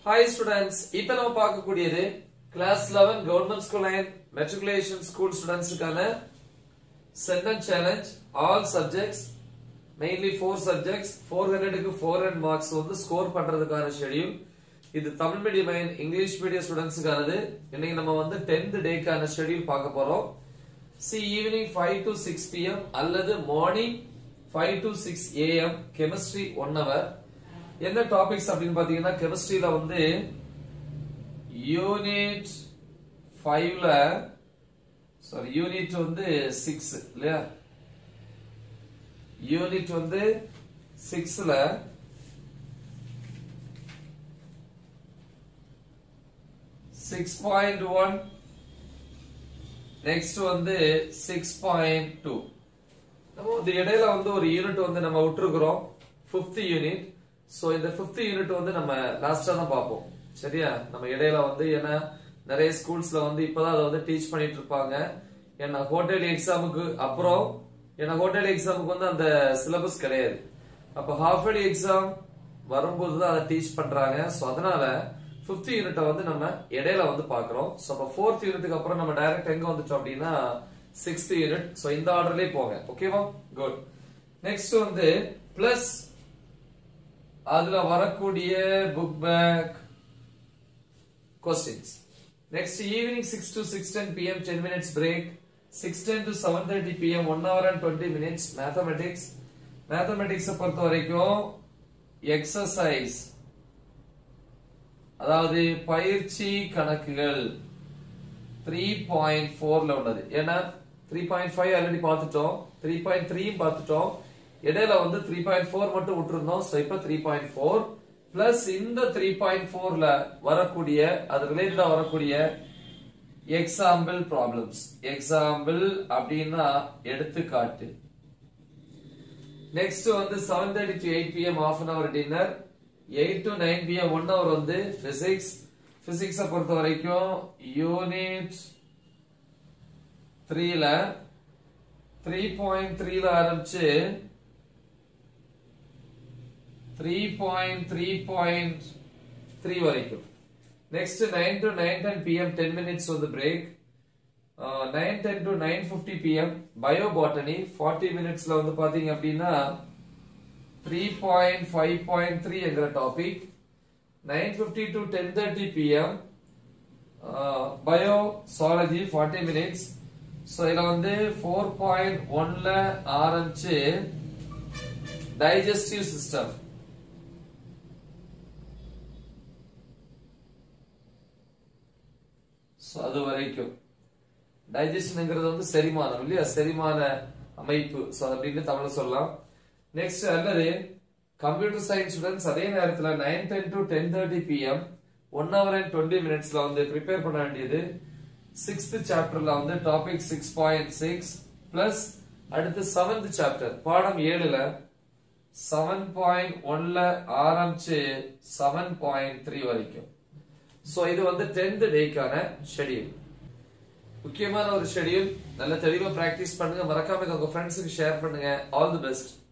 hi students இப்ப நம்ம பார்க்கக்கூடியது class 11 government school and matriculation school ஸ்டூடெண்ட்ஸ்க்கான sentence challenge all subjects mainly four subjects four ஹண்ட்ரடுக்கு four hundred marks வந்து score பண்றதுக்கான ஷெடியூல் இது Tamil medium and English medium ஸ்டூடெண்ட்ஸுக்கானது இன்னைக்கு நம்ம வந்து டென்த் டேக்கான ஷெடியூல் பார்க்க போறோம் சி evening five to six PM அல்லது morning five to six AM chemistry one hour என்ன டாபிக்ஸ் அப்படின்னு பாத்தீங்கன்னா கெமிஸ்ட்ரியில வந்து யூனிட் ஃபைவ்ல சாரி யூனிட் வந்து சிக்ஸ் இல்லையா யூனிட் வந்து சிக்ஸ்ல சிக்ஸ் பாயிண்ட் ஒன் நெக்ஸ்ட் வந்து சிக்ஸ் பாயிண்ட் டூ நம்ம வந்து இடையில வந்து ஒரு யூனிட் வந்து நம்ம விட்டுருக்கிறோம் பிப்த் யூனிட் சோ இந்த பிப்த் யூனிட் வந்து நம்ம லாஸ்டா தான் பார்ப்போம் சரியா நம்ம இடையில வந்து ஏன்னா நிறைய ஸ்கூல்ஸ்ல வந்து இப்பதான் அதை வந்து டீச் பண்ணிட்டு இருப்பாங்க ஏன்னா ஹோட்டல் எக்ஸாமுக்கு அப்புறம் ஏன்னா ஹோட்டல் எக்ஸாமுக்கு வந்து அந்த சிலபஸ் கிடையாது அப்ப ஹாஃப் இயர்லி எக்ஸாம் வரும்போது தான் அதை டீச் பண்றாங்க சோ அதனால பிப்த் யூனிட்டை வந்து நம்ம இடையில வந்து பாக்குறோம் சோ அப்ப ஃபோர்த் யூனிட்டுக்கு அப்புறம் நம்ம டைரக்ட் எங்க வந்துட்டோம் அப்படின்னா சிக்ஸ்த் யூனிட் சோ இந்த ஆர்டர்லயே போங்க ஓகேவா குட் நெக்ஸ்ட் வந்து பிளஸ் அதுல வரக்கூடிய book back questions next evening six to six ten PM ten minutes break six ten to seven thirty PM one hour and twenty minutes mathematics mathematics பொறுத்த வரைக்கும் exercise அதாவது பயிற்சி கணக்குகள் த்ரீ பாயிண்ட் ஃபோர்ல உள்ளது ஏன்னா த்ரீ பாயிண்ட் ஃபைவ் ஆல்ரெடி பார்த்துட்டோம் three point த்ரீயும் பார்த்துட்டோம் இடையில வந்து த்ரீ பாயிண்ட் ஃபோர் மட்டும் விட்டுருந்தோம் ஸோ இப்போ த்ரீ பாயிண்ட் ஃபோர் பிளஸ் இந்த த்ரீ பாயிண்ட் ஃபோர்ல வரக்கூடிய அது ரிலேட்டடா வரக்கூடிய எக்ஸாம்பிள் ப்ராப்ளம்ஸ் எக்ஸாம்பிள் அப்படின்னா எடுத்துக்காட்டு நெக்ஸ்ட் வந்து seven thirty to eight PM half an hour dinner eight to nine PM one hour வந்து பிசிக்ஸ் பிசிக்ஸ பொறுத்த வரைக்கும் யூனிட் த்ரீல த்ரீ பாயிண்ட் த்ரீல ஆரம்பிச்சு three point three point three வரைக்கும் next nine to nine ten PM ten minutes வந்து break nine ten to nine fifty PM bio botany forty மினிட்ஸ்ல வந்து பாத்தீங்க அப்படின்னா three point five point three என்கிற topic nine fifty to ten thirty PM bio zoology forty minutes so இதில் வந்து four point ஒன்ல ஆரம்பிச்சு டைஜஸ்டிவ் சிஸ்டம் ஸோ அது வரைக்கும் டைஜஷன்ங்கிறது வந்து செரிமானம் இல்லையா செரிமான அமைப்பு ஸோ அப்படின்னு தமிழ்ல சொல்லலாம் நெக்ஸ்ட் அல்லது கம்ப்யூட்டர் சயின்ஸ் ஸ்டூடெண்ட்ஸ் அதே நேரத்தில் nine ten to ten thirty PM one hour and twenty மினிட்ஸ்ல வந்து ப்ரிப்பேர் பண்ண வேண்டியது சிக்ஸ்த் சாப்டர்ல வந்து topic six point six plus அடுத்து செவன்த் சாப்டர் பாடம் ஏழுல செவன் பாயிண்ட் ஒன்ல ஆரம்பிச்சு செவன் பாயிண்ட் த்ரீ வரைக்கும் சோ இது வந்து டென்த் டேக்கான ஷெடியூல் முக்கியமான ஒரு ஷெடியூல் நல்ல தெளிவா பிராக்டிஸ் பண்ணுங்க மறக்காம இதை உங்க ஃப்ரெண்ட்ஸுக்கு ஷேர் பண்ணுங்க ஆல் தி பெஸ்ட்